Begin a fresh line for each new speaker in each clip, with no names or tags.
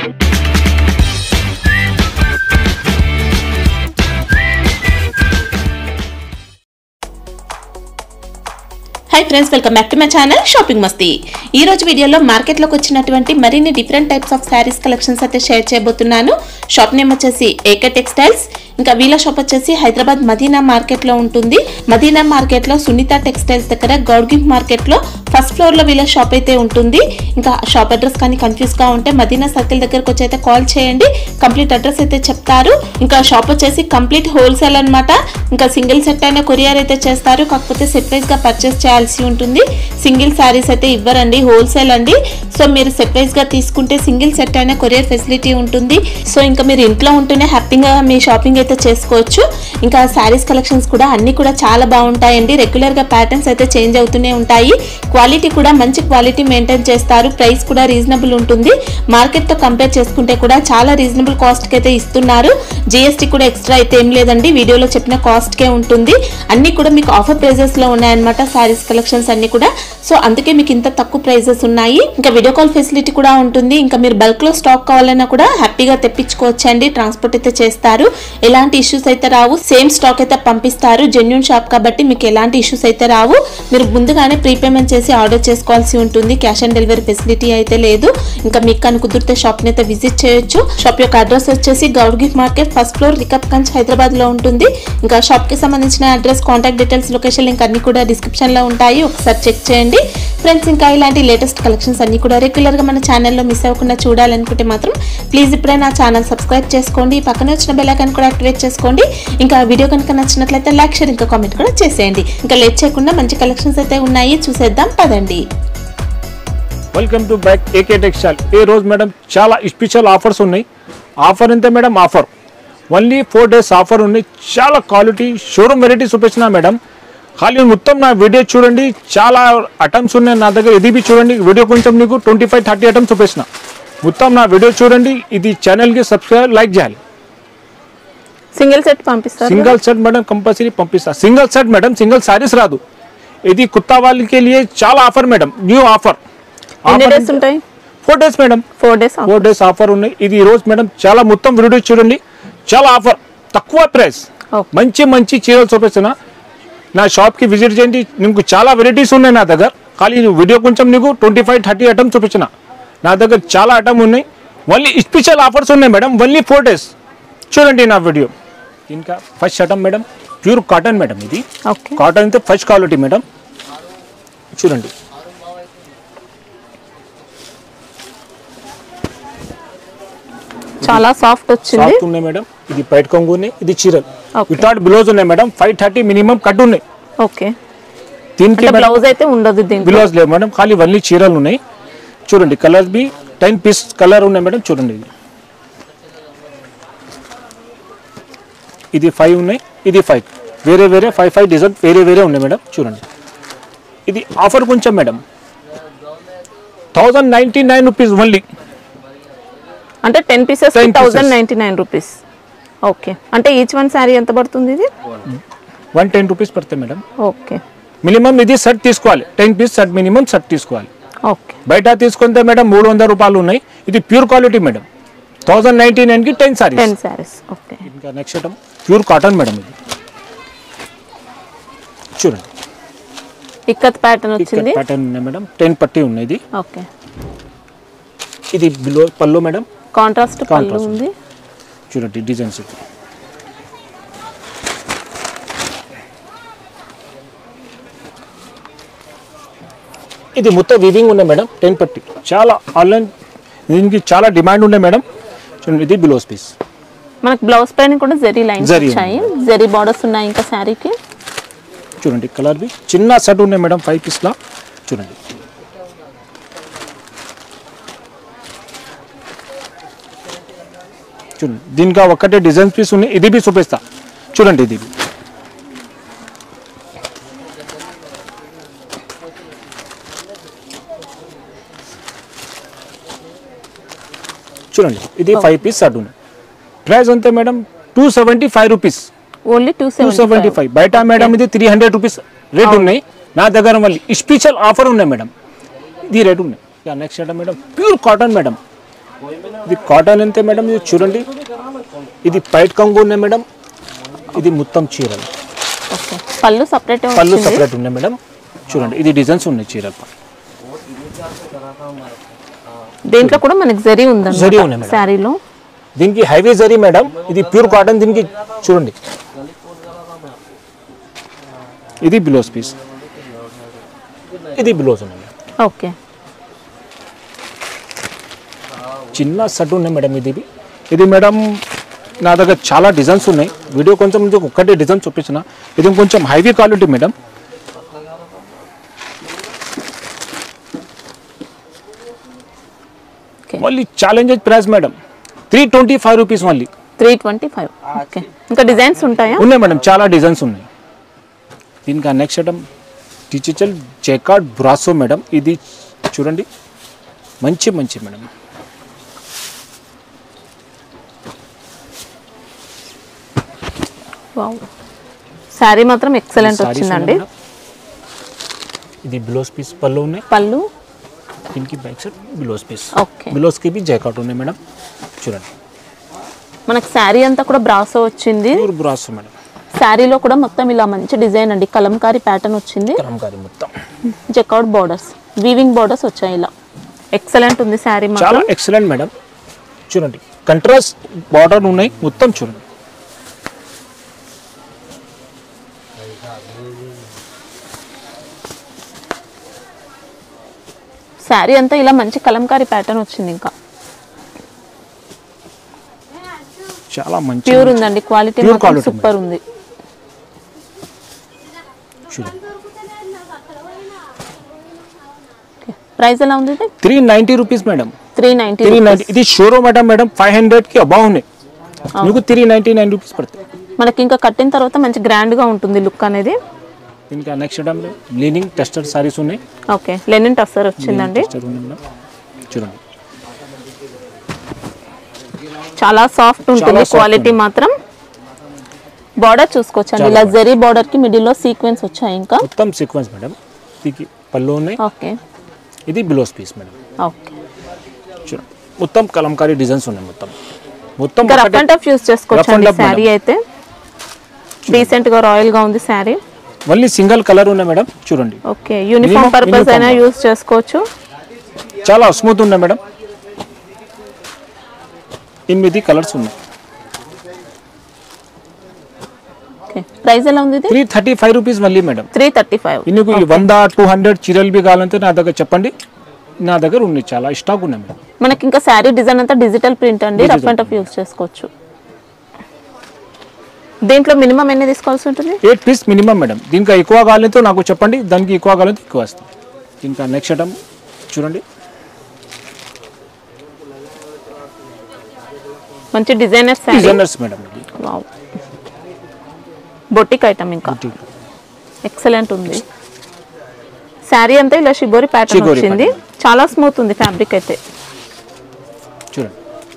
Hi friends welcome back to my channel shopping మస్తీ ఈ రోజు వీడియోలో మార్కెట్లోకి వచ్చినటువంటి మరిన్ని different types of saris collections అయితే షేర్ చేయబోతున్నాను షాప్ నేమ్ వచ్చేసి ఏకే టెక్స్టైల్స్ ఇంకా వీళ్ళ షాప్ వచ్చేసి హైదరాబాద్ మదీనా మార్కెట్లో ఉంటుంది మదీనా మార్కెట్లో సునీత టెక్స్టైల్స్ దగ్గర గౌడ్గిఫ్ మార్కెట్లో ఫస్ట్ ఫ్లోర్లో వీళ్ళ షాప్ అయితే ఉంటుంది ఇంకా షాప్ అడ్రస్ కానీ కన్ఫ్యూజ్గా ఉంటే మదీనా సర్కిల్ దగ్గరకు వచ్చి అయితే కాల్ చేయండి కంప్లీట్ అడ్రస్ అయితే చెప్తారు ఇంకా షాప్ వచ్చేసి కంప్లీట్ హోల్సేల్ అన్నమాట ఇంకా సింగిల్ సెట్ అయిన కొరియర్ అయితే చేస్తారు కాకపోతే సెట్ వైజ్ గా పర్చేస్ చేయాల్సి ఉంటుంది సింగిల్ శారీస్ అయితే ఇవ్వరండి హోల్సేల్ అండి సో మీరు సెట్ వైజ్ గా తీసుకుంటే సింగిల్ సెట్ అయిన కొరియర్ ఫెసిలిటీ ఉంటుంది సో ఇంకా మీరు ఇంట్లో ఉంటూనే హ్యాపీగా మీ షాపింగ్ అయితే చేసుకోవచ్చు ఇంకా శారీస్ కలెక్షన్స్ కూడా అన్ని కూడా చాలా బాగుంటాయండి రెగ్యులర్ గా ప్యాటర్న్స్ అయితే చేంజ్ అవుతూనే ఉంటాయి క్వాలిటీ కూడా మంచి క్వాలిటీ మెయింటైన్ చేస్తారు ప్రైస్ కూడా రీజనబుల్ ఉంటుంది మార్కెట్ తో కంపేర్ చేసుకుంటే కూడా చాలా రీజనబుల్ కాస్ట్ కి అయితే ఇస్తున్నారు జిఎస్టీ కూడా ఎక్స్ట్రా అయితే ఏం లేదండి వీడియోలో చెప్పిన కాస్ట్ కే ఉంటుంది అన్ని కూడా మీకు ఆఫర్ ప్రైజెస్ లో ఉన్నాయన్నమాట శారీస్ కలెక్షన్స్ అన్ని కూడా సో అందుకే మీకు ఇంత తక్కువ ప్రైజెస్ ఉన్నాయి ఇంకా వీడియో కాల్ ఫెసిలిటీ కూడా ఉంటుంది ఇంకా మీరు బల్క్ లో స్టాక్ కావాలన్నా కూడా హ్యాపీగా తెప్పించుకోవచ్చు అండి ట్రాన్స్పోర్ట్ అయితే చేస్తారు ఎలాంటి ఇష్యూస్ అయితే రావు సేమ్ స్టాక్ అయితే పంపిస్తారు జెన్యున్ షాప్ కాబట్టి మీకు ఎలాంటి ఇష్యూస్ అయితే రావు మీరు ముందుగానే ప్రీపేమెంట్ చేసి ఆర్డర్ చేసుకోవాల్సి ఉంటుంది క్యాష్ ఆన్ డెలివరీ ఫెసిలిటీ అయితే లేదు ఇంకా మీకు కనుక కుదిరితే షాప్ ని అయితే విజిట్ చేయొచ్చు షాప్ యొక్క అడ్రస్ వచ్చేసి Goud gift market first floor Rikab Ganj Hyderabad లో ఉంటుంది ఇంకా షాప్ కి సంబంధించిన address contact details location link అన్ని కూడా డిస్క్రిప్షన్ లో ఉంటాయి ఒకసారి చెక్ చేయండి ఫ్రెండ్స్ ఇంకా ఇలాంటి లేటెస్ట్ కలెక్షన్స్ అన్ని కూడా రెగ్యులర్ గా మన ఛానల్లో మిస్ అవ్వకుండా చూడాలనుకుంటే మాత్రం ప్లీజ్ ఇప్పుడే నా ఛానల్ సబ్స్క్రైబ్ చేసుకోండి పక్కన వచ్చిన బెల్ ఐకాన్ కూడా యాక్టివేట్ చేసుకోండి ఇంకా వీడియో కనుక నచ్చినట్లయితే లైక్ షేర్ ఇంకా కామెంట్ కూడా చేసేయండి ఇంకా లేట్ చేయకుండా మంచి కలెక్షన్స్ అయితే ఉన్నాయి చూసేద్దాం పదండి
welcome to back AK textile ఈ రోజు మేడం చాలా స్పెషల్ ఆఫర్స్ ఉన్నాయి ఆఫర్ ఎంత madam offer only four days offer ఉన్నాయి చాలా క్వాలిటీ షోరూమ్ వెరైటీ చూపించిన మేడం ఖాళీ మొత్తం నా వీడియో చూడండి చాలా ఐటమ్స్ ఉన్నాయి నా దగ్గర ఇది బి చూడండి వీడియో కొంచెం నీకు ట్వంటీ ఫైవ్ థర్టీ ఐటమ్స్ చూపించిన మొత్తం నా వీడియో చూడండి ఇది ఛానల్కి సబ్స్క్రైబ్ లైక్ చేయాలి
సింగిల్ సెట్ పంపిస్తారు
సింగల్ సెట్ మేడం కంపల్సరీ పంపిస్తా single set madam single saris రాదు ఇది కుత్తా వాళ్ళకి లియే చాలా ఆఫర్ మేడం న్యూ ఆఫర్
ఎన్ని డేస్ ఉంటాయి
four days madam
four days
four days offer ఉన్నాయి ఇది ఈ రోజు మేడం చాలా మొత్తం వీడియో చూడండి చాలా ఆఫర్ తక్కువ ప్రైస్
Okay.
మంచి మంచి చీరలు చూపిస్తున్నా నా షాప్కి విజిట్ చేయండి నీకు చాలా వెరైటీస్ ఉన్నాయి నా దగ్గర ఖాళీ నువ్వు వీడియో కొంచెం నీకు ట్వంటీ ఫైవ్ థర్టీ ఐటమ్ చూపించిన నా దగ్గర చాలా ఐటమ్ ఉన్నాయి ఓన్లీ స్పెషల్ ఆఫర్స్ ఉన్నాయి మేడం ఓన్లీ ఫోర్ డేస్ చూడండి నా వీడియో ఇంకా first item madam pure cotton madam ఇది
ఓకే
కాటన్ అయితే ఫస్ట్ క్వాలిటీ మేడం చూడండి
చాలా సాఫ్ట్ వచ్చింది
సాఫ్ట్ ఉన్నాయి మేడం ఇది బయట కొంగు ఉన్నాయి ఇది చీరలు
Okay.
వితౌట్ బ్లౌజ్ ఉన్నాయి madam five thirty minimum cut ఉన్నాయి
ఓకే
దీనికి
అంటే బ్లౌజ్ అయితే ఉండదు దీంట్లో
బ్లౌజ్ లేవు మేడం ఖాళీ వన్లీ చీరలు ఉన్నాయి చూడండి కలర్స్ బి టెన్ పీస్ కలర్ ఉన్నాయి మేడం చూడండి ఇది ఇది ఫైవ్ ఉన్నాయి ఇది ఫైవ్ వేరే వేరే ఫైవ్ ఫైవ్ డిజైన్ వేరే వేరే ఉన్నాయి మేడం చూడండి ఇది ఆఫర్ కొంచెం madam thousand ninety nine rupees only
అంటే ten pieces
10 pieces.
Thousand ninety nine rupees okay అంటే ఈచ్ వన్ శారీ ఎంత పడుతుంది ఇది
వన్ టెన్ రూపీస్ పడతాయి మేడం
ఓకే
మినిమం ఇది సెట్ తీసుకోవాలి ten piece set minimum set తీసుకోవాలి
ఓకే
బయట తీసుకుంటే మేడం మూడు వందల రూపాయలు ఉన్నాయి ఇది pure quality madam thousand ninety నైన్కి ten sari
ten saris okay
ఇంకా next item pure cotton madam ఇది చూడండి
ఇక్కత్ ప్యాటర్న్ వచ్చింది
ప్యాటర్న్ ఉన్నాయి మేడం టెన్ పట్టి ఉన్నాయి ఇది
ఓకే
ఇది బిలో పళ్ళు మేడం
కాంట్రాస్ట్ పళ్ళు
Contrast.
ఉంది
చూడండి డిజైన్స్ ఇది ఇది మొత్తం వివింగ్ ఉన్నాయి మేడం టెన్ పట్టి చాలా ఆన్లైన్ దీనికి చాలా డిమాండ్ ఉన్నాయి మేడం చూడండి ఇది బిలోస్ పీస్
మనకు బ్లౌజ్ పైన కూడా జెరీ లైన్స్
జరీ
వచ్చాయి జెరీ బార్డర్స్ ఉన్నాయి ఇంకా శారీకి
చూడండి కలర్ బి చిన్న సెట్ ఉన్నాయి మేడం ఫైవ్ పీస్లా చూడండి చూడండి దీనికి ఒక్కటే డిజైన్ పీస్ ఉన్నాయి ఇది బి చూపిస్తా చూడండి ఇది బి. చూడండి ఇది ఫైవ్ పీస్ సెట్ ఉన్నాయి ప్రైస్ అంతే madam two seventy five rupees
only two
two seventy five బయట మేడం ఇది త్రీ హండ్రెడ్ రూపీస్ రేట్ ఉన్నాయి నా దగ్గర మళ్ళీ స్పెషల్ ఆఫర్ ఉన్నాయి మేడం ఇది రేట్ ఉన్నాయి next item madam pure cotton madam ఇది కాటన్ అంతే మేడం ఇది చూడండి ఇది పైట్ కంగు ఉన్నాయి మేడం ఇది మొత్తం చీరలు
ఓకే పళ్ళు సపరేట్
పళ్ళు
వచ్చింది
సపరేట్ ఉన్నాయి మేడం చూడండి ఇది డిజైన్స్ ఉన్నాయి చీరలు
దీంట్లో కూడా మనకి జరీ
జరీ
ఉందండి
ఉన్నాయి మేడం.
శారీలో
దీనికి హైవే జరీ మేడం ఇది ప్యూర్ కాటన్ దీనికి చూడండి ఇది బ్లౌజ్ పీస్ ఇది బ్లౌజ్ ఉన్నాయి మేడం.
ఓకే
చిన్న సెట్ ఉన్నాయి మేడం ఇది ఇది మేడం నా దగ్గర చాలా డిజైన్స్ ఉన్నాయి వీడియో కొంచెం మీకు ఒక్కటే డిజైన్ చూపించిన ఇది కొంచెం హైవీ క్వాలిటీ మేడం
ఓకే
మళ్ళీ challenges price madam three twenty five rupees మళ్ళీ
త్రీ ట్వంటీ ఫైవ్ ఓకే ఇంకా డిజైన్స్ ఉంటాయా
ఉన్నాయి మేడం చాలా డిజైన్స్ ఉన్నాయి దీనికి నెక్స్ట్ ఐటమ్ డిజిటల్ జెకార్డ్ బ్రాసో మేడం ఇది చూడండి మంచి మంచి మేడం
వావ్ శారీ మాత్రం ఎక్సలెంట్
Sarees
వచ్చిందండి
ఉన్నాయి మేడం. ఇది బ్లౌజ్ పీస్ పళ్ళు ఉన్నాయి
పళ్ళు
దీనికి back side blouse piece
okay
బ్లౌజ్కి బి జైకాట్ ఉన్నాయి మేడం చూడండి
మనకి శారీ అంతా కూడా బ్రాసో వచ్చింది
ప్యూర్ బ్రాసో మేడం
శారీలో కూడా మొత్తం ఇలా మంచి డిజైన్ అండి కలంకారీ ప్యాటర్న్ వచ్చింది
కలంకారీ మొత్తం
చెక్అవుట్ బార్డర్స్ వీవింగ్ బార్డర్స్ వచ్చాయి ఇలా ఎక్సలెంట్ ఉంది శారీ
చాలా
మాత్రం
ఎక్సలెంట్ మేడం చూడండి కంట్రాస్ట్ బార్డర్ ఉన్నాయి మొత్తం చూడండి
శారీ అంతా ఇలా మంచి కలంకారీ ప్యాటర్న్ వచ్చింది ఇంకా
చాలా మంచి
ప్యూర్ ఉందండి క్వాలిటీ
Pure
మాత్రం
quality
సూపర్ ఉంది
చూడండి
ప్రైస్ ఎలా ఉంది ఇది
three ninety rupees madam
three ninety
three ninety ఇది షోరూమ్ మేడం మేడం ఫైవ్ హండ్రెడ్కి అబావ్ ఉన్నాయి మీకు త్రీ నైంటీ నైన్ రూపీస్ పడతాయి
మనకి ఇంకా కట్టిన తర్వాత మంచి గ్రాండ్ గా ఉంటుంది లుక్ అనేది
దీనికి నెక్స్ట్ ఐటమ్ లీనింగ్ టెస్టర్ సారీస్ ఉన్నాయి
ఓకే లెనిన్ టస్సర్ వచ్చిందండి
టెస్టర్ ఉన్నాయి మేడం చూడండి
చాలా సాఫ్ట్ ఉంటుంది
soft
క్వాలిటీ మాత్రం బార్డర్ చూసుకోవచ్చండి ఇలా జరీ బార్డర్ కి మిడిల్ లో సీక్వెన్స్ వచ్చాయి ఇంకా
మొత్తం సీక్వెన్స్ మేడం దీనికి పళ్ళు ఉన్నాయి
ఓకే
ఇది బ్లౌజ్ పీస్ మేడం
ఓకే
చూడండి మొత్తం కలంకారీ డిజైన్స్ ఉన్నాయి మొత్తం మొత్తం
ఇంకా రఫ్
ఒకటే-
అండ్ టఫ్ యూస్
Rough
చేసుకోవచ్చండి
and tough
శారీ అయితే డీసెంట్ గా రాయల్ గా ఉంది శారీ
ఓన్లీ సింగిల్ కలర్ ఉన్నాయి మేడం చూడండి
okay uniform
Minimum-
purpose
uniform.
అయినా యూస్ చేసుకోవచ్చు
చాలా స్మూత్ ఉన్నాయి మేడం ఎనిమిది కలర్స్ ఉన్నాయి
ఓకే ప్రైస్ ఎలా ఉంది ఇది
త్రీ థర్టీ ఫైవ్ రూపీస్ మళ్ళీ మేడం
త్రీ థర్టీ ఫైవ్
నీకు ఈ వంద టూ హండ్రెడ్ చీరలు బి కావాలంటే నా దగ్గర చెప్పండి నా దగ్గర ఉన్నాయి చాలా స్టాక్ ఉన్నాయి మేడం
మనకి ఇంకా శారీ డిజైన్ అంతా డిజిటల్ ప్రింట్ అండి రఫ్ అండ్ టఫ్ యూస్ చేసుకోవచ్చు దీంట్లో మినిమం ఎన్ని తీసుకోవాల్సి ఉంటుంది
ఎయిట్ పీస్ మినిమం మేడం దీనికి ఎక్కువ కావాలంటే నాకు చెప్పండి దానికి ఎక్కువ కావాలంటే ఎక్కువ వస్తాం ఇంకా నెక్స్ట్ ఐటమ్ చూడండి
మంచి డిజైనర్ శారీ
డిజైనర్స్ మేడం ఇది
వావ్ బొటిక్ ఐటమ్ ఇంకా ఎక్సలెంట్ ఉంది శారీ అంతా ఇలా షిబోరి ప్యాటర్న్
షిబోరి
వచ్చింది చాలా స్మూత్ ఉంది ఫ్యాబ్రిక్ అయితే
చూడండి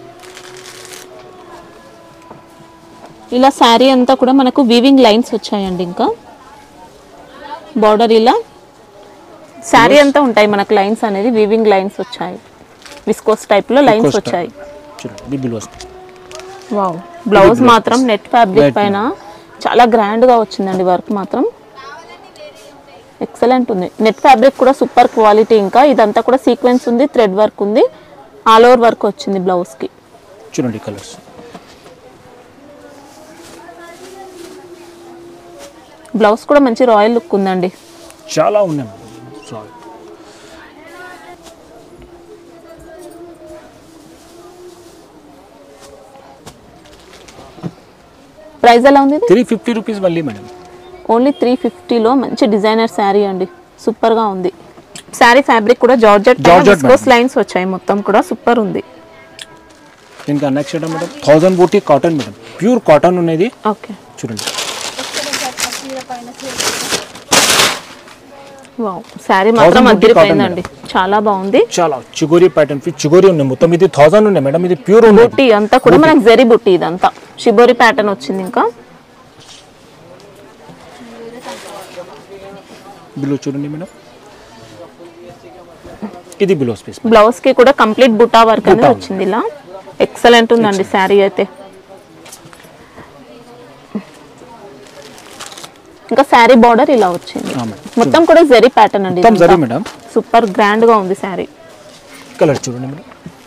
ఇలా శారీ అంతా కూడా మనకు వీవింగ్ లైన్స్ వచ్చాయండి ఇంకా బార్డర్ ఇలా శారీ అంతా ఉంటాయి మనకు లైన్స్ అనేది వీవింగ్ లైన్స్ వచ్చాయి విస్కోస్ టైప్ లో లైన్స్
Viscose
వచ్చాయి
చూడండి ఇది బిల్ వస్తుంది
వావ్ బ్లౌజ్
blouse
మాత్రం నెట్ ఫ్యాబ్రిక్
Right.
పైన చాలా గ్రాండ్ గా వచ్చిందండి వర్క్ మాత్రం ఎక్సలెంట్ ఉంది నెట్ ఫ్యాబ్రిక్ కూడా సూపర్ క్వాలిటీ ఇంకా ఇదంతా కూడా సీక్వెన్స్ ఉంది థ్రెడ్ వర్క్ ఉంది ఆల్ ఓవర్ వర్క్ వచ్చింది బ్లౌజ్ కి
చూడండి కలర్స్
బ్లౌజ్ కూడా మంచి రాయల్ లుక్ ఉందండి
చాలా ఉన్నాయి మేడం సారీ
ప్రైస్ ఎలా ఉంది ఇది
త్రీ ఫిఫ్టీ రూపీస్ మళ్ళీ మేడం
ఓన్లీ త్రీ ఫిఫ్టీలో మంచి డిజైనర్ శారీ అండి సూపర్ గా ఉంది శారీ ఫ్యాబ్రిక్ కూడా జార్జెట్
Georgette
విస్కోస్ లైన్స్ వచ్చాయి మొత్తం కూడా సూపర్ ఉంది
ఇంకా నెక్స్ట్ ఐటమ్ మేడం థౌజండ్ బూటీ కాటన్ మేడం ప్యూర్ కాటన్ ఉన్నది
ఓకే
చూడండి
వావ్ శారీ మాత్రం
Thousand rupee
అద్దరిపోయిందండి చాలా బాగుంది
చాలా చిగోరి ప్యాటర్న్ చిగోరి ఉన్నాయి మొత్తం ఇది థౌజండ్ ఉన్నాయి మేడం ఇది ప్యూర్ ఉంది
బుట్టి అంతా కూడా మనకు జరీ బుట్టి ఇదంతా షిబోరి ప్యాటర్న్ వచ్చింది ఇంకా
బిల్లు చూడండి మేడం ఇది బ్లౌజ్ పీస్
బ్లౌజ్ కి కూడా కంప్లీట్ బుటా వర్క్ అనేది
బుటా ఉంది.
వచ్చింది ఇలా ఎక్సలెంట్ ఉందండి శారీ అయితే ఇంకా శారీ బార్డర్ ఇలా వచ్చింది
ఆ, మేడం.
మొత్తం కూడా జరీ ప్యాటర్న్ అండి
మొత్తం జరీ మేడం
సూపర్ గ్రాండ్ గా ఉంది శారీ
కలర్ చూడండి మేడం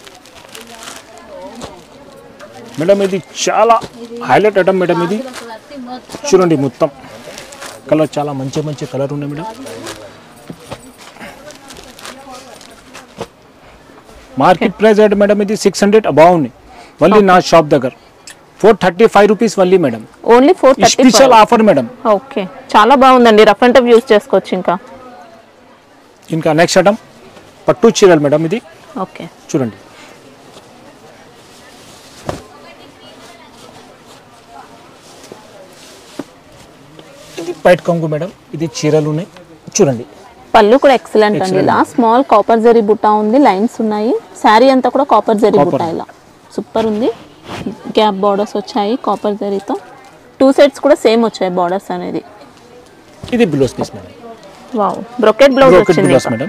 మేడం ఇది చాలా హైలైట్ ఐటమ్ మేడం ఇది చూడండి మొత్తం కలర్ చాలా మంచి మంచి కలర్ ఉన్నాయి madam market price rate madam ఇది సిక్స్ హండ్రెడ్ అబౌవ్ ఉంది మళ్ళీ నా షాప్ దగ్గర ఫోర్ థర్టీ ఫైవ్ రూపీస్ మళ్ళీ madam
only four thirty
special offer madam
okay చాలా బాగుందండి రఫ్ అండ్ టఫ్ యూస్ చేసుకోవచ్చు ఇంకా
ఇంకా నెక్స్ట్ ఐటమ్ పట్టు చీరలు మేడం ఇది
ఓకే
చూడండి ఇది బయట కొంగు మేడం ఇది చీరలు ఉన్నాయి చూడండి
పళ్ళు కూడా ఎక్సలెంట్ అండి
Excellent.
ఇలా స్మాల్ కాపర్ జరీ బుట్ట ఉంది లైన్స్ ఉన్నాయి శారీ అంతా కూడా కాపర్ జరీ
Copper.
బుట్ట ఇలా సూపర్ ఉంది గ్యాప్ బార్డర్స్ వచ్చాయి కాపర్ జరీతో టూ సెట్స్ కూడా సేమ్ వచ్చాయి బార్డర్స్ అనేది
ఇది blouse piece madam
wow brocade blouse
brocade
వచ్చింది
బ్లౌజ్ మేడం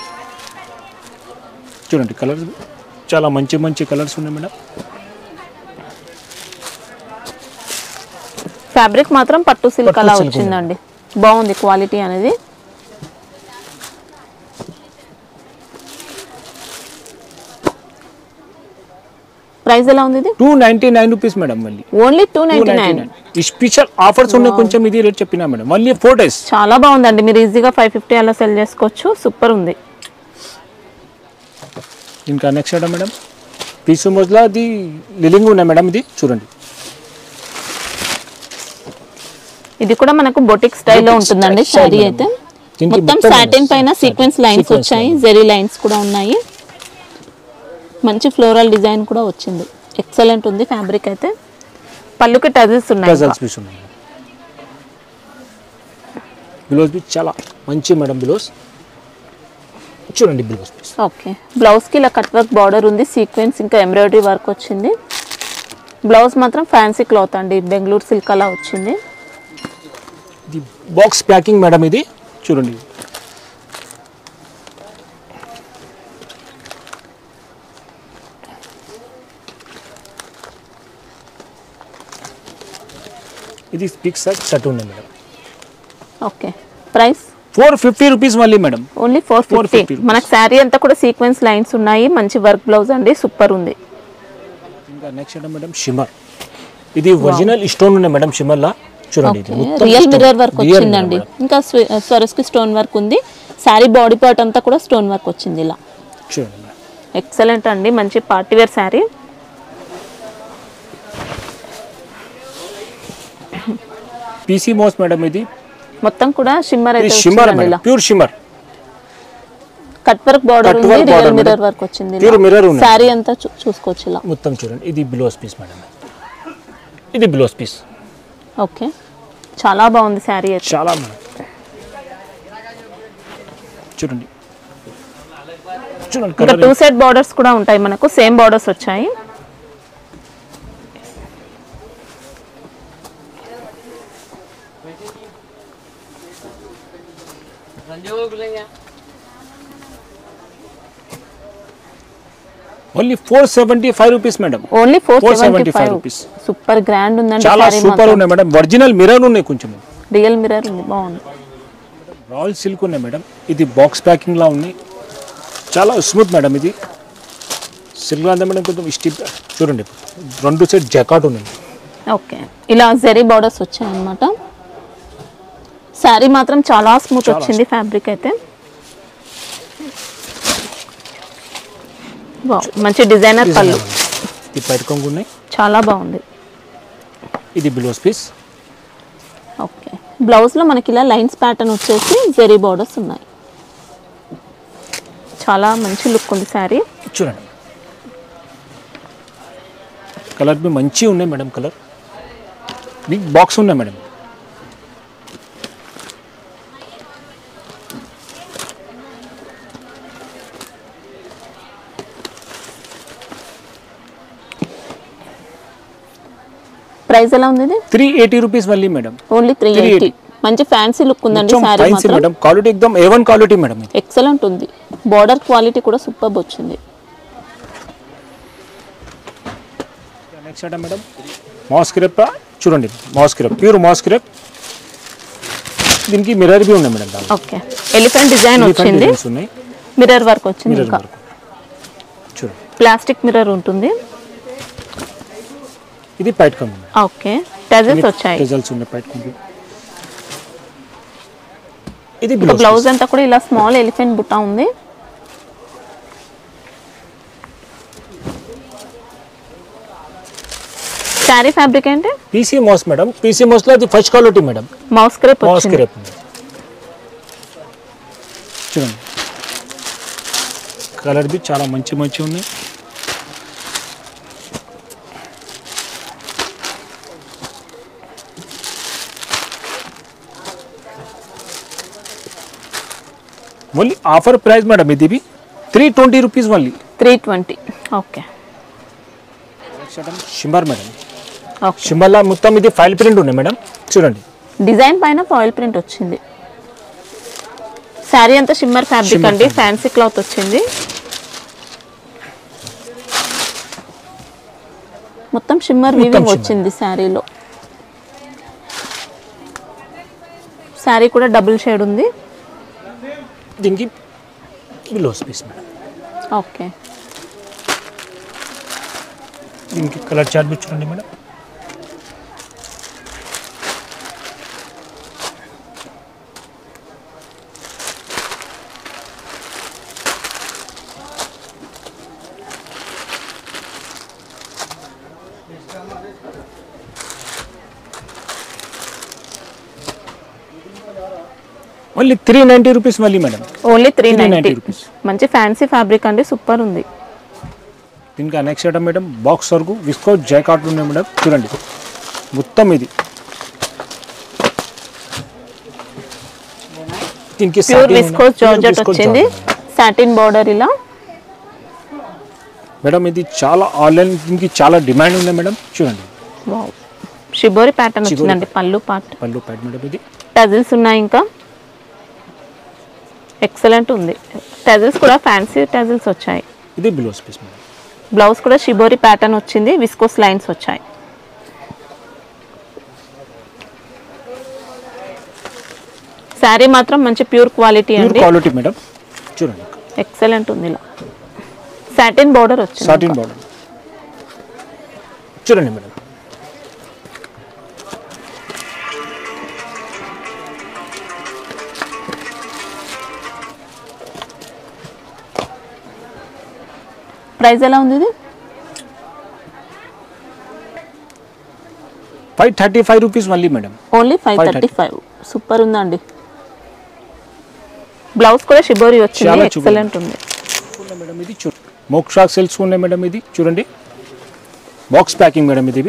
చూడండి కలర్స్ చాలా మంచి మంచి కలర్స్ ఉన్నాయి మేడం
ఫ్యాబ్రిక్ మాత్రం పట్టు సిల్క్
పట్టు
అలా
silk ఉంది.
వచ్చిందండి బాగుంది క్వాలిటీ అనేది ప్రైస్ ఎలా ఉంది ఇది
two ninety nine rupees madam మళ్ళీ
only two
two
ninety
ninety
nine
nine ఈ స్పెషల్ ఆఫర్స్ ఉన్నాయి కొంచెం ఇది రేట్ చెప్పినా మేడం మళ్ళీ ఫోర్ డేస్
చాలా బాగుందండి మీరు ఈజీగా ఫైవ్ ఫిఫ్టీ అలా సెల్ చేసుకోవచ్చు సూపర్ ఉంది
ఇంకా నెక్స్ట్ ఐటమ్ మేడం పీసు మోజ్లా అది లిలింగ్ ఉన్నాయి మేడం ఇది చూడండి
ఇది కూడా మనకు బొటిక్ స్టైల్లో
Boutique
ఉంటుందండి
style
శారీ
మేడం.
అయితే
దీనికి
మొత్తం
మొత్తం
సాటిన్ పైన
satin,
సీక్వెన్స్ లైన్స్
sequence
వచ్చాయి
line.
జెరీ లైన్స్ కూడా ఉన్నాయి మంచి ఫ్లోరల్ డిజైన్ కూడా వచ్చింది ఎక్సలెంట్ ఉంది ఫ్యాబ్రిక్ అయితే పళ్ళుకి టజల్స్ ఉన్నాయి
గజల్స్ పీస్ ఉన్నాయి బ్లౌజ్ పీస్ చాలా మంచి మేడం బ్లౌజ్ చూడండి బ్లౌజ్ పీస్
ఓకే బ్లౌజ్కి ఇలా కట్ వర్క్ బార్డర్ ఉంది సీక్వెన్స్ ఇంకా ఎంబ్రాయిడరీ వర్క్ వచ్చింది బ్లౌజ్ మాత్రం ఫ్యాన్సీ క్లాత్ అండి బెంగళూరు సిల్క్ అలా వచ్చింది
ఇది బాక్స్ ప్యాకింగ్ మేడం ఇది చూడండి ఇది పిక్ సెట్ సెట్ ఉంది madam
okay price
four fifty rupees మళ్ళీ మేడం
ఓన్లీ ఫోర్
450
ఫిఫ్టీ మనకు శారీ అంతా కూడా సీక్వెన్స్ లైన్స్ ఉన్నాయి మంచి వర్క్ బ్లౌజ్ అండి సూపర్ ఉంది
ఇంకా నెక్స్ట్ ఏంటో మేడం షిమర్ ఇది ఒరిజినల్ స్టోన్ ఉన్నాయి మేడం షిమర్లా చూడండి ఇది మొత్తం
real
stone.
Mirror work
Real mirror
వచ్చిందండి
మేడం.
ఇంకా స్వరస్కి స్టోన్ వర్క్ ఉంది శారీ బాడీ పార్ట్ అంతా కూడా స్టోన్ వర్క్ వచ్చింది ఇలా
చూడండి మేడం
ఎక్సలెంట్ అండి మంచి party wear sari
PC moss madam ఇది
మొత్తం కూడా షిమ్మర్
ఇది
అయితే
షిమర్
వచ్చిందండి
మేడం
ఇలా
pure shimmer
cut work border
Cut
ఉంది
work
real
border
mirror
madam.
Work వచ్చింది
Pure mirror ఉంది.
శారీ అంతా చూ- చూసుకోవచ్చు ఇలా
మొత్తం చూడండి ఇది బ్లౌజ్ పీస్ మేడం ఇది బ్లౌజ్ పీస్
ఓకే చాలా బాగుంది శారీ అయితే
చాలా మేడం చూడండి చూడండి
ఇంకా
కలర్
టూ సెట్ బార్డర్స్ కూడా ఉంటాయి మనకు సేమ్ బార్డర్స్ వచ్చాయి
only four seventy five rupees madam
only four
475
seventy five
rupees.
Super grand ఉందండి
చాలా
శారీ
సూపర్ ఉన్నాయి మేడం ఒరిజినల్ మిరర్ ఉన్నాయి కొంచెం
రియల్ మిర్రర్ ఉంది బాగుంది
రాయల్ సిల్క్ ఉన్నాయి మేడం ఇది బాక్స్ ప్యాకింగ్ లా ఉంది చాలా స్మూత్ మేడం ఇది సిల్క్ అంతా మేడం కొంచెం స్టిప్ చూడండి రెండు సెట్ జకాట్ ఉన్నాయి
ఓకే ఇలా జెరీ బార్డర్స్ వచ్చాయన్నమాట శారీ మాత్రం చాలా స్మూత్
చాలా
వచ్చింది ఫ్యాబ్రిక్ అయితే వావ్, మంచి డిజైనర్ పళ్ళు
ఇది బయట కొంగు ఉన్నాయి
చాలా బాగుంది
ఇది బ్లౌజ్ పీస్
ఓకే బ్లౌజ్లో మనకి ఇలా లైన్స్ ప్యాటర్న్ వచ్చేసి జెరీ బార్డర్స్ ఉన్నాయి చాలా మంచి లుక్ ఉంది శారీ
చూడండి కలర్ బి మంచి ఉన్నాయి మేడం కలర్ బిగ్ బాక్స్ ఉన్నాయి మేడం
ప్రైస్ ఎలా ఉంది ఇది
త్రీ ఎయిటీ రూపీస్ మళ్ళీ మేడం
ఓన్లీ త్రీ
380.
మంచి ఫ్యాన్సీ లుక్ ఉందండి
కొంచెం
శారీ
ఫ్యాన్సీ
మాత్రం
మేడం క్వాలిటీ ఎక్దమ్ ఏ వన్ క్వాలిటీ మేడం ఇది
ఎక్సలెంట్ ఉంది బార్డర్ క్వాలిటీ కూడా సూపర్ వచ్చింది
next item madam moss crepe చూడండి moss crepe pure moss crepe దీనికి మిర్రర్ బి ఉన్నాయి మేడం దాంట్లో
ఓకే ఎలిఫెంట్ డిజైన్
Elephant
వచ్చింది
designs ఉన్నాయి
మిర్రర్ వర్క్ వచ్చింది
మిర్రర్
ఇంకా
వరకు చూడండి
ప్లాస్టిక్ మిర్రర్ ఉంటుంది
ఇది పైట్ కమ్
ఓకే టజల్స్ వచ్చాయి
రిజల్ట్స్ ఉన్నాయి పైట్ కమ్ ఇది
ఇంకా
బ్లౌజ్
బ్లౌజ్ అంతా కూడా ఇలా స్మాల్ ఎలిఫెంట్ బుట్ట ఉంది శారీ ఫ్యాబ్రిక్ ఏంటి
PC moss madam PC moss లో అది first quality madam
moss crepe
moss
వచ్చింది
క్రేప్ చూడండి కలర్ బి చాలా మంచి మంచి ఉన్నాయి ఓన్లీ ఆఫర్ ప్రైస్ మేడం ఇది three twenty rupees only
three twenty okay
shimmer madam
okay
షిమ్మర్లో మొత్తం ఇది ఫైల్ ప్రింట్ ఉన్నాయి మేడం చూడండి
డిజైన్ పైన ఫాయిల్ ప్రింట్ వచ్చింది శారీ అంతా షిమ్మర్ ఫ్యాబ్రిక్
Shimmer
అండి
fabric.
ఫ్యాన్సీ క్లాత్ వచ్చింది మొత్తం షిమ్మర్
మొత్తం
వీవింగ్
shimmer.
వచ్చింది శారీలో శారీ కూడా డబుల్ షేడ్ ఉంది
దీనికి బ్లౌజ్ పీస్ మేడం
ఓకే
దీనికి కలర్ చార్ట్ బి చూడండి madam only three ninety rupees మళ్ళీ madam
only three
390
ninety
rupees.
మంచి ఫ్యాన్సీ ఫ్యాబ్రిక్ అండి సూపర్ ఉంది
దీనికి నెక్స్ట్ ఐటమ్ మేడం బాక్స్ వరకు విస్కో జాకాట్ ఉన్నాయి మేడం చూడండి మొత్తం ఇది దీనికి
ప్యూర్
satin
విస్కోస్
ఉన్నాయి. Pure
జార్జెట్
viscose
వచ్చింది
jorjet.
సాటిన్ బార్డర్ ఇలా
మేడం ఇది చాలా ఆన్లైన్ దీనికి చాలా డిమాండ్ ఉంది మేడం చూడండి
వావ్ షిబోరి ప్యాటర్న్
షిబోరి
వచ్చిందండి పళ్ళు పార్ట్
పళ్ళు ప్యాడ్ మేడం ఇది
టజిల్స్ ఉన్నాయి ఇంకా ఎక్సలెంట్ ఉంది టజిల్స్ కూడా ఫ్యాన్సీ టజిల్స్ వచ్చాయి
ఇది బ్లౌజ్ పీస్ మేడం
బ్లౌజ్ కూడా షిబోరి ప్యాటర్న్ వచ్చింది విస్కోస్ లైన్స్ వచ్చాయి శారీ మాత్రం మంచి ప్యూర్ క్వాలిటీ
ప్యూర్
అండి
క్వాలిటీ మేడం చూడండి
ఎక్సలెంట్ ఉంది ఇలా సాటిన్ బార్డర్ వచ్చింది
సాటిన్ బార్డర్ చూడండి మేడం
ప్రైస్ ఎలా ఉంది ఇది
ఫైవ్ థర్టీ ఫైవ్ రూపీస్ మళ్ళీ madam
only five
535.
Thirty five super ఉందండి బ్లౌజ్ కూడా షిబోరి వచ్చింది
చాలా చూడండి.
ఎక్సలెంట్ ఉంది
ఉన్నాయి మేడం ఇది చూ మోక్షాక్ సెల్స్ ఉన్నాయి మేడం ఇది చూడండి బాక్స్ ప్యాకింగ్ మేడం ఇది ఇవి.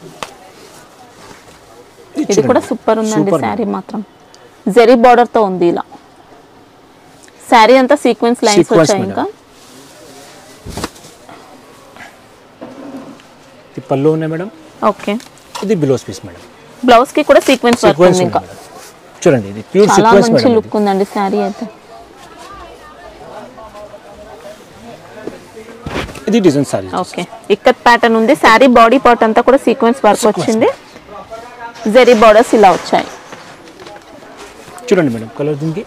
ఇది
చూడండి.
కూడా సూపర్ ఉందండి
Super
శారీ మాత్రం జెరీ బార్డర్ తో ఉంది ఇలా శారీ అంతా సీక్వెన్స్ లైన్స్
Sequence
వచ్చాయి
మేడం.
ఇంకా
ఇది పళ్ళు ఉన్నాయి మేడం
ఓకే
ఇది బ్లౌజ్ పీస్ మేడం
బ్లౌజ్ కి కూడా సీక్వెన్స్ వర్క్
సీక్వెన్స్
ఉంది
ఉంది
ఇంకా
మేడం చూడండి ఇది ప్యూర్
చాలా
సీక్వెన్స్
మంచి
మేడం
లుక్ ఉందండి శారీ అయితే
ఇది. ఇది design sari
okay ikat pattern ఉంది శారీ బాడీ పార్ట్ అంతా కూడా సీక్వెన్స్ వర్క్
Sequence.
వచ్చింది జెరీ బార్డర్స్ ఇలా వచ్చాయి
చూడండి మేడం కలర్ దీనికి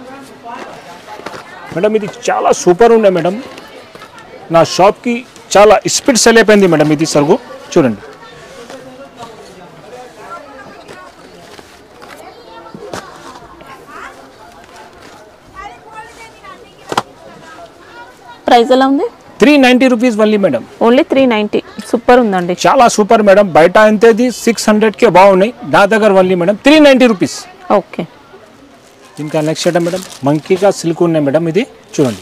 మేడం ఇది చాలా సూపర్ ఉండే మేడం నా షాప్కి చాలా స్పీడ్ సెల్ అయిపోయింది మేడం ఇది సరుగు చూడండి
ప్రైస్ ఎలా ఉంది
త్రీ నైంటీ రూపీస్ మళ్ళీ madam
only three ninety super ఉందండి
చాలా సూపర్ మేడం బయట ఎంతది సిక్స్ హండ్రెడ్కే బాగున్నాయి నా దగ్గర మళ్ళీ madam three ninety rupees
okay
ఇంకా నెక్స్ట్ ఐటమ్ మేడం మంకీగా సిల్క్ ఉన్నాయి మేడం ఇది చూడండి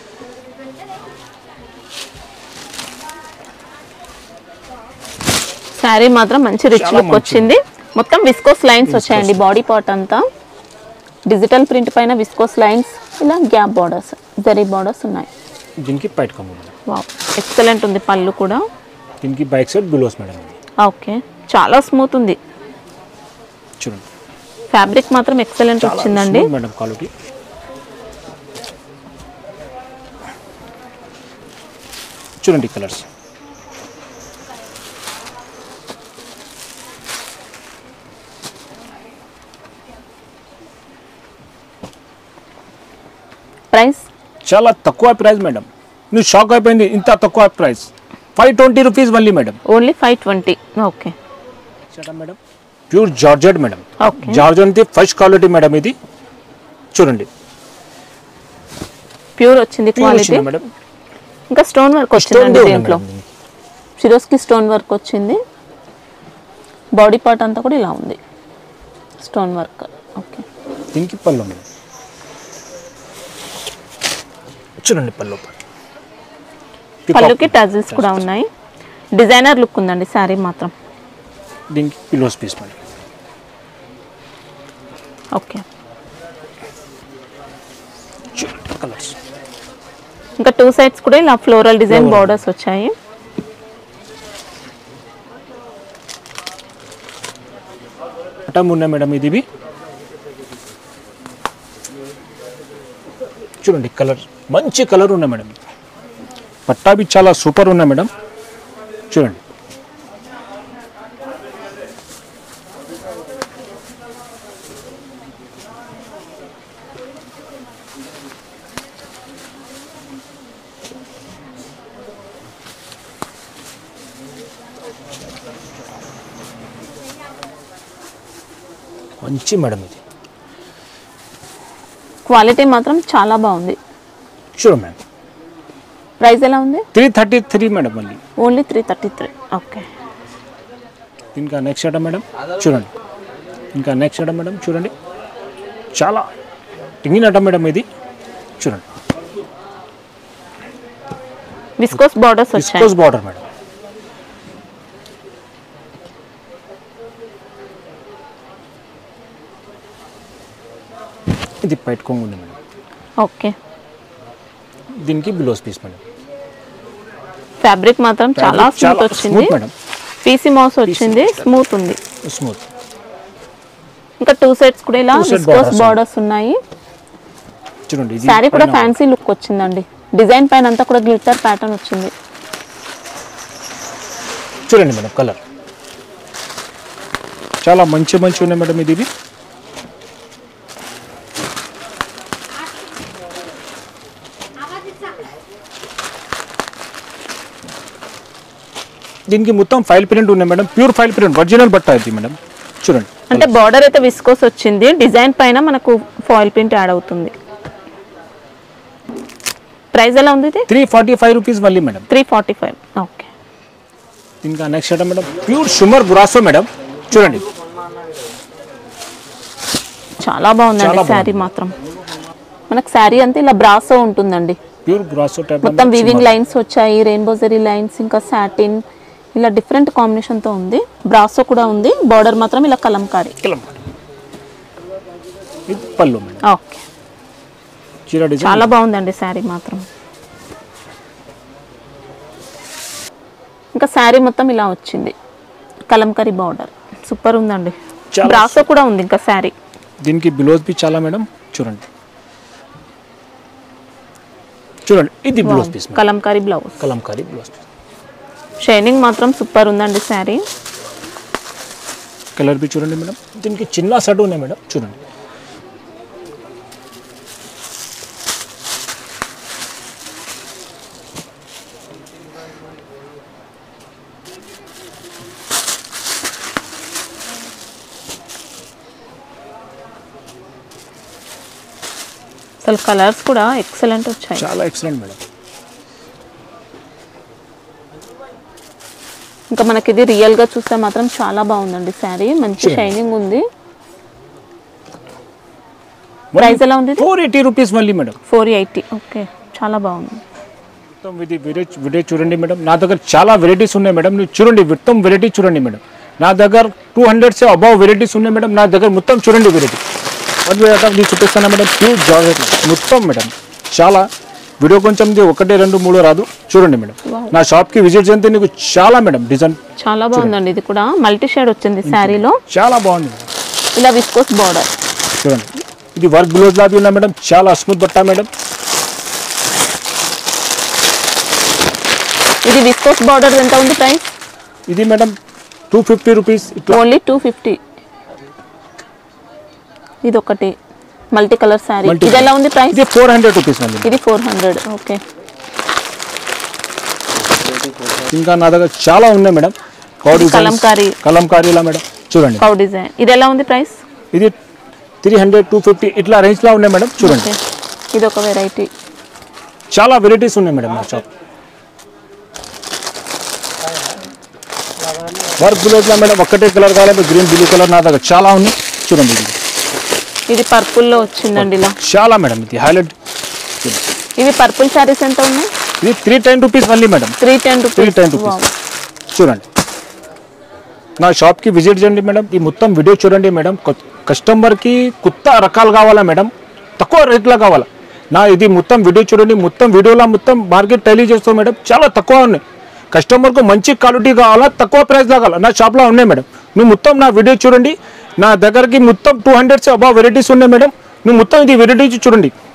శారీ మాత్రం మంచి రిచ్
చాలా
లుక్
మంచిది.
వచ్చింది మొత్తం విస్కోస్ లైన్స్ వచ్చాయండి బాడీ పార్ట్ అంతా డిజిటల్ ప్రింట్ పైన విస్కోస్ లైన్స్ ఇలా గ్యాప్ బార్డర్స్ జరీ బార్డర్స్ ఉన్నాయి
దీనికి బయట కమ్ము మేడం
వావ్ ఎక్సలెంట్ ఉంది పళ్ళు కూడా
దీనికి బైక్ సైడ్ బిలోస్ మేడం ఇది
ఓకే చాలా స్మూత్ ఉంది
చూడండి
ఫ్యాబ్రిక్ మాత్రం ఎక్సలెంట్
చాలా
వచ్చిందండి
smooth మేడం క్వాలిటీ చూడండి కలర్స్
ప్రైస్
చాలా తక్కువ ప్రైస్ మేడం నువ్వు షాక్ అయిపోయింది ఇంత తక్కువ ప్రైస్ ఫైవ్ ట్వంటీ రూపీస్ మళ్ళీ madam
only five twenty okay
madam pure georgette madam
okay
georgette first quality madam ఇది చూడండి
ప్యూర్ వచ్చింది
ప్యూర్
క్వాలిటీ
వచ్చింది మేడం
ఇంకా స్టోన్ వర్క్
స్టోన్
వచ్చిందండి
కూడా
దీంట్లో
మేడం.
సిరోస్కి స్టోన్ వర్క్ వచ్చింది బాడీ పార్ట్ అంతా కూడా ఇలా ఉంది స్టోన్ వర్క్ ఓకే
దీనికి పళ్ళు మేడం చూడండి పళ్ళు
పళ్ళుకి టజిల్స్ కూడా ఉన్నాయి డిజైనర్ లుక్ ఉందండి శారీ మాత్రం
దీనికి పిలోస్ పీస్ మేడం
ఓకే
చూడండి కలర్స్
ఇంకా టూ సైడ్స్ కూడా ఇలా ఫ్లోరల్ డిజైన్
Floral.
బార్డర్స్ వచ్చాయి
అటమ్ ఉన్నాయి మేడం ఇది ఇవి. చూడండి కలర్ మంచి కలర్ ఉన్నాయి మేడం పట్టాబి చాలా సూపర్ ఉన్నాయి మేడం చూడండి మంచి మేడం ఇది
క్వాలిటీ మాత్రం చాలా బాగుంది
చూడు మేడం
ప్రైస్ ఎలా ఉంది
త్రీ థర్టీ త్రీ మేడం మళ్ళీ
only three thirty three okay
ఇంకా నెక్స్ట్ ఐటమ్ మేడం చూడండి ఇంకా నెక్స్ట్ ఐటమ్ మేడం చూడండి చాలా టింగిన్ ఐటమ్ మేడం ఇది చూడండి
విస్కోస్ బార్డర్స్ వచ్చాయి
విస్కోస్ బార్డర్ మేడం ఇది పెట్టుకోండి ఉంది మేడం
ఓకే
దీనికి బిలోస్ పీస్ మేడం
ఫ్యాబ్రిక్ మాత్రం చాలా
Fabric
స్మూత్ వచ్చింది
స్మూత్ మేడం
పీసీ మాస్ వచ్చింది స్మూత్ ఉంది
స్మూత్
ఇంకా టూ సెట్స్ కూడా ఇలా
Two set
viscose
borders
borders ఉన్నాయి
చూడండి ఇది
శారీ కూడా
పైన
ఫ్యాన్సీ లుక్ వచ్చిందండి డిజైన్ పైన అంతా కూడా గ్లిటర్ ప్యాటర్న్ వచ్చింది
చూడండి మేడం కలర్ చాలా మంచి మంచి ఉన్నాయి మేడం ఇది ఇవి దీనికి మొత్తం ఫైల్ ప్రింట్ ఉన్నాయి madam pure foil print original బట్ట ఇది మేడం చూడండి
అంటే బార్డర్ అయితే విస్కోస్ వచ్చింది డిజైన్ పైన మనకు ఫాయిల్ ప్రింట్ యాడ్ అవుతుంది ప్రైస్ ఎలా ఉంది ఇది
త్రీ ఫార్టీ ఫైవ్ రూపీస్ మళ్ళీ madam
three forty five okay
ఇంకా next item madam pure shimmer brasso madam చూడండి
చాలా బాగుందండి
చాలా
శారీ మాత్రం మనకు శారీ అంతా ఇలా బ్రాసో ఉంటుందండి
ప్యూర్ బ్రాసో టైప్
మొత్తం వివింగ్ లైన్స్ వచ్చాయి రెయిన్బో జరీ లైన్స్ ఇంకా సాటిన్ ఇలా డిఫరెంట్ కాంబినేషన్తో ఉంది బ్రాసో కూడా ఉంది బార్డర్ మాత్రం ఇలా కలంకారీ
ఇది పళ్ళు మేడం
ఓకే
చీర డిజైన్
చాలా బాగుందండి శారీ మాత్రం ఇంకా శారీ మొత్తం ఇలా వచ్చింది కలంకరీ బార్డర్ సూపర్ ఉందండి
చాలా
బ్రాసో కూడా ఉంది ఇంకా శారీ
దీనికి బిలోస్ బి చాలా మేడం చూడండి చూడండి ఇది blouse piece madam
kalamkari blouse
kalamkari blouse piece
shining మాత్రం సూపర్ ఉందండి శారీ
కలర్ బి చూడండి మేడం దీనికి చిన్న సెట్ ఉన్నాయి మేడం చూడండి
అసలు కలర్స్ కూడా ఎక్సలెంట్ వచ్చాయి
చాలా ఎక్సలెంట్ మేడం
ఇంకా మనకి ఇది రియల్ గా చూస్తే మాత్రం చాలా బాగుందండి శారీ మంచి
చూడండి.
షైనింగ్ ఉంది ప్రైస్ ఎలా ఉంది
ఫోర్ ఎయిటీ రూపీస్ మళ్ళీ మేడం
ఫోర్ ఎయిటీ ఓకే చాలా బాగుంది
మొత్తం ఇది వేరే వేరే చూడండి మేడం నా దగ్గర చాలా వెరైటీస్ ఉన్నాయి మేడం మీరు చూడండి మొత్తం వెరైటీ చూడండి మేడం నా దగ్గర టూ హండ్రెడ్ సే అబౌవ్ వెరైటీస్ ఉన్నాయి మేడం నా దగ్గర మొత్తం చూడండి వెరైటీ వన్ ఇది చూపిస్తాను మేడం ప్యూర్ జార్జెట్ మొత్తం మేడం చాలా వీడియో కొంచెం ఇది ఒకటి రెండు మూడు రాదు చూడండి మేడం
Wow.
నా షాప్కి విజిట్ చేస్తే నీకు చాలా మేడం డిజైన్
చాలా బాగుందండి ఇది కూడా మల్టీ షేడ్ వచ్చింది శారీలో
చాలా బాగుంది మేడం
ఇలా విస్కోస్ బార్డర్
చూడండి ఇది వర్క్ బ్లౌజ్ లాగా ఉన్నాయి మేడం చాలా స్మూత్ బట్ట మేడం
ఇది విస్కోస్ బార్డర్ ఎంత ఉంది ప్రైస్
ఇది మేడం టూ ఫిఫ్టీ రూపీస్ ఇట్లా
ఓన్లీ టూ ఫిఫ్టీ ఇది ఒకటి మల్టీ కలర్ శారీ
Multi
ఇది ఎలా ఉంది ప్రైస్
ఇది ఫోర్ హండ్రెడ్ రూపీస్ అండి
ఇది ఫోర్ హండ్రెడ్ ఓకే
ఇంకా నా దగ్గర చాలా ఉన్నాయి మేడం కౌ డిజైన్స్
కలంకారీ.
కలంకారీలా మేడం చూడండి
కౌ డిజైన్ ఇది ఎలా ఉంది ప్రైస్
ఇది త్రీ హండ్రెడ్ టూ ఫిఫ్టీ ఇట్లా రేంజ్లో ఉన్నాయి మేడం చూడండి
ఓకే ఇది ఒక వెరైటీ
చాలా వెరైటీస్ ఉన్నాయి మేడం నా షాప్ వర్క్ బ్లౌజ్లో మేడం ఒక్కటే కలర్ కావాలి గ్రీన్ బ్లూ కలర్ నా దగ్గర చాలా ఉన్నాయి చూడండి ఇది
ఇది పర్పుల్లో వచ్చిందండి ఇలా
చాలా మేడం ఇది హైలైట్
ఇవి పర్పుల్ శారీస్ ఎంత ఉన్నాయి
ఇది త్రీ టెన్ రూపీస్ మళ్ళీ madam
three ten
three ten
rupees
rupees చూడండి నా షాప్కి విజిట్ చేయండి మేడం ఈ మొత్తం వీడియో చూడండి మేడం కొ- కస్టమర్కి కొత్త రకాలు కావాలా మేడం తక్కువ రేట్లో కావాలా నా ఇది మొత్తం వీడియో చూడండి మొత్తం వీడియోలో మొత్తం మార్కెట్ టైలీ చేస్తాం మేడం చాలా తక్కువ ఉన్నాయి కస్టమర్కు మంచి క్వాలిటీ కావాలా తక్కువ ప్రైస్లో కావాలా నా షాప్లో ఉన్నాయి మేడం నువ్వు మొత్తం నా వీడియో చూడండి నా దగ్గరకి మొత్తం టూ హండ్రెడ్స్ అబౌవ్ వెరైటీస్ ఉన్నాయి మేడం నువ్వు మొత్తం ఇది వెరైటీస్ చూడండి